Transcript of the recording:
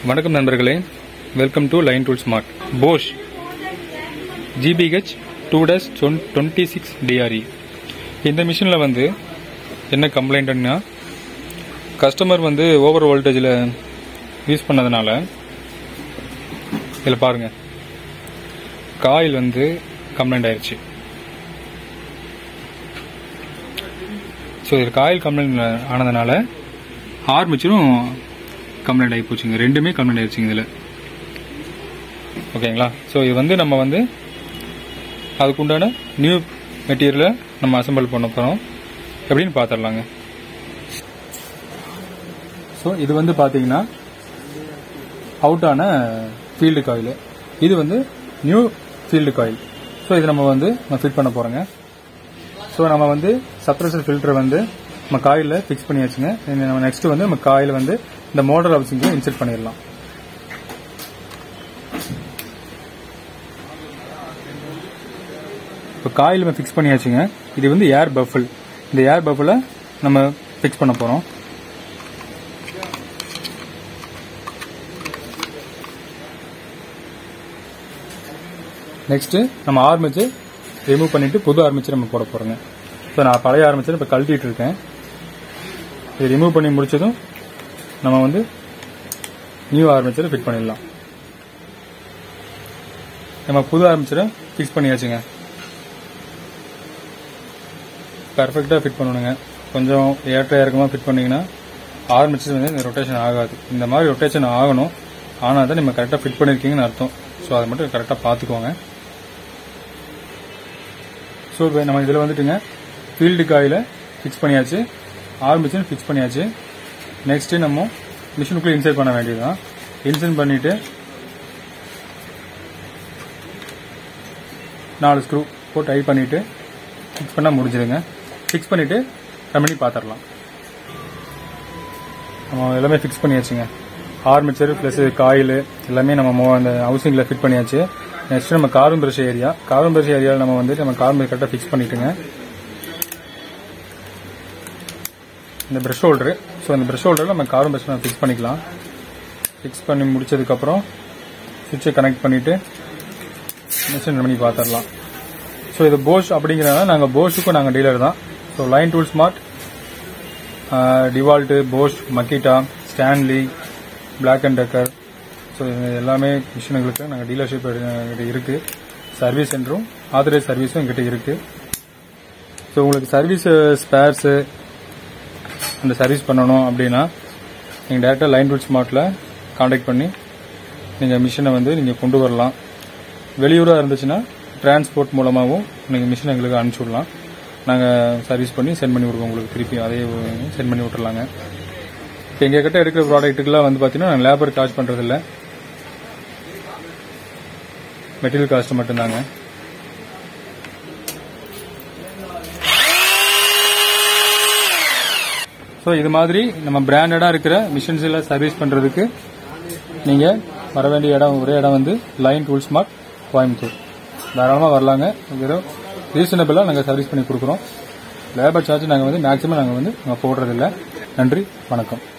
வணக்கம் நண்பர்களே welcome to line tool smart Bosch GBH two dash twenty six DRE இந்த மிஷினில் வந்து என்ன கம்ப்ளைண்ட்னா கஸ்டமர் வந்து ஓவர் வோல்டேஜில் யூஸ் பண்ணதுனால இதில் பாருங்க காயில் வந்து கம்ப்ளைண்ட் ஆயிடுச்சு ஸோ இது காயில் கம்ப்ளைண்ட் ஆனதுனால ஆர்மிச்சரும் கம்ப்ளைண்ட் ஆகி போச்சுங்க ரெண்டுமே கம்ப்ளைண்ட் ஆயிடுச்சுங்க இதில் ஓகேங்களா ஸோ இது வந்து நம்ம வந்து அதுக்குண்டான நியூ மெட்டீரியலை நம்ம அசம்பிள் பண்ண போகிறோம் எப்படின்னு பார்த்துடலாங்க ஸோ இது வந்து பார்த்தீங்கன்னா அவுட்டான ஃபீல்டு காயில் இது வந்து நியூ ஃபீல்டு காயில் ஸோ இது நம்ம வந்து ஃபிட் பண்ண போகிறோங்க ஸோ நம்ம வந்து சப்ரஸர் ஃபில்டர் வந்து நம்ம காயில் ஃபிக்ஸ் பண்ணியாச்சுங்க இனி நம்ம நெக்ஸ்ட் வந்து நம்ம காயில் வந்து இந்த மோட்டர் ஹவுசிங்க இன்செர்ட் பண்ணிடலாம் இப்போ காயில் நம்ம ஃபிக்ஸ் பண்ணியாச்சுங்க இது வந்து ஏர் பஃபில் இந்த ஏர் பஃபில் நம்ம ஃபிக்ஸ் பண்ண போகிறோம் நெக்ஸ்ட் நம்ம ஆர்மிச்சர் ரிமூவ் பண்ணிட்டு புது ஆர்மிச்சர் நம்ம போட போறோங்க ஸோ நான் பழைய ஆர்மிச்சர் இப்போ கழட்டிட்டு இருக்கேன் இது ரிமூவ் பண்ணி முடிச்சதும் நம்ம வந்து நியூ ஆர்மிச்சரை ஃபிட் பண்ணிடலாம் நம்ம புது ஆர்மிச்சரை ஃபிக்ஸ் பண்ணியாச்சுங்க பர்ஃபெக்டாக ஃபிட் பண்ணணுங்க கொஞ்சம் ஏற்ற இறக்கமாக ஃபிட் பண்ணீங்கன்னா ஆர்மிச்சர் வந்து ரொட்டேஷன் ஆகாது இந்த மாதிரி ரொட்டேஷன் ஆகணும் ஆனால் தான் நம்ம கரெக்டாக ஃபிட் பண்ணியிருக்கீங்கன்னு அர்த்தம் ஸோ அதை மட்டும் கரெக்டாக பார்த்துக்கோங்க ஸோ இப்போ நம்ம இதில் வந்துட்டுங்க ஃபீல்டு காயில் ஃபிக்ஸ் பண்ணியாச்சு ஆர்மிஷன் ஃபிக்ஸ் பண்ணியாச்சு நெக்ஸ்ட்டு நம்ம மிஷினுக்குள்ளே இன்சர்ட் பண்ண வேண்டியதுதான் இன்சர்ட் பண்ணிவிட்டு நாலு ஸ்க்ரூ போட்டு டைப் பண்ணிவிட்டு ஃபிக்ஸ் பண்ணால் முடிஞ்சிடுங்க ஃபிக்ஸ் பண்ணிவிட்டு பண்ணி பார்த்துடலாம் நம்ம எல்லாமே ஃபிக்ஸ் பண்ணியாச்சுங்க ஆர்மிச்சர் ப்ளஸ் காயில் எல்லாமே நம்ம மோ- அந்த ஹவுசிங்கில் ஃபிட் பண்ணியாச்சு நெக்ஸ்ட் நம்ம காரும் பிரஷ் ஏரியா காரும் பிரஷ் ஏரியாவில் நம்ம வந்து நம்ம காரும் கரெக்டாக ஃபிக்ஸ் பண்ணிட்டுங்க இந்த பிரஷ் ஹோல்டரு ஸோ அந்த பிரஷ் ஹோல்டரில் நம்ம காரும் பிரஷ் நம்ம ஃபிக்ஸ் பண்ணிக்கலாம் ஃபிக்ஸ் பண்ணி முடிச்சதுக்கப்புறம் சுவிட்சை கனெக்ட் பண்ணிவிட்டு மிஷின் பண்ணி பார்த்துடலாம் ஸோ இது போஷ் அப்படிங்கிறனால நாங்கள் போஷுக்கும் நாங்கள் டீலர் தான் so line tool smart DeWalt Bosch Makita Stanley Black and Decker so இது எல்லாமே மிஷினுங்களுக்கு நாங்கள் டீலர்ஷிப் எங்கிட்ட இருக்குது சர்வீஸ் சென்டரும் ஆத்தரைஸ் சர்வீஸும் எங்கிட்ட இருக்குது ஸோ உங்களுக்கு சர்வீஸ் ஸ்பேர்ஸு அந்த சர்வீஸ் பண்ணணும் அப்படின்னா நீங்கள் டேரெக்டாக லைன் டூல் ஸ்மார்ட்டில் காண்டாக்ட் பண்ணி நீங்கள் மிஷினை வந்து நீங்கள் கொண்டு வரலாம் வெளியூராக இருந்துச்சுன்னா டிரான்ஸ்போர்ட் மூலமாகவும் நீங்கள் மிஷின் எங்களுக்கு அனுப்பிச்சி விடலாம் நாங்கள் சர்வீஸ் பண்ணி சென்ட் பண்ணி விடுவோம் உங்களுக்கு திருப்பி அதே சென்ட் பண்ணி விட்டுறலாங்க இப்போ எங்கள் கிட்ட இருக்கிற ப்ராடக்ட்டுக்கெல்லாம் வந்து பார்த்தீங்கன்னா நாங்கள் லேபர் சார்ஜ் பண்ணுறதில்ல மெட்டீரியல் காஸ்ட் மட்டும்தாங்க ஸோ இது மாதிரி நம்ம பிராண்டடாக இருக்கிற மிஷின்ஸ் எல்லாம் சர்வீஸ் பண்ணுறதுக்கு நீங்கள் வர வேண்டிய இடம் ஒரே இடம் வந்து லைன் டூல் ஸ்மார்ட் கோயம்புத்தூர் தாராளமாக வரலாங்க வெறும் ரீசனபிளாக நாங்கள் சர்வீஸ் பண்ணி கொடுக்குறோம் லேபர் சார்ஜ் நாங்கள் வந்து மேக்ஸிமம் நாங்கள் வந்து நாங்கள் போடுறதில்ல நன்றி வணக்கம்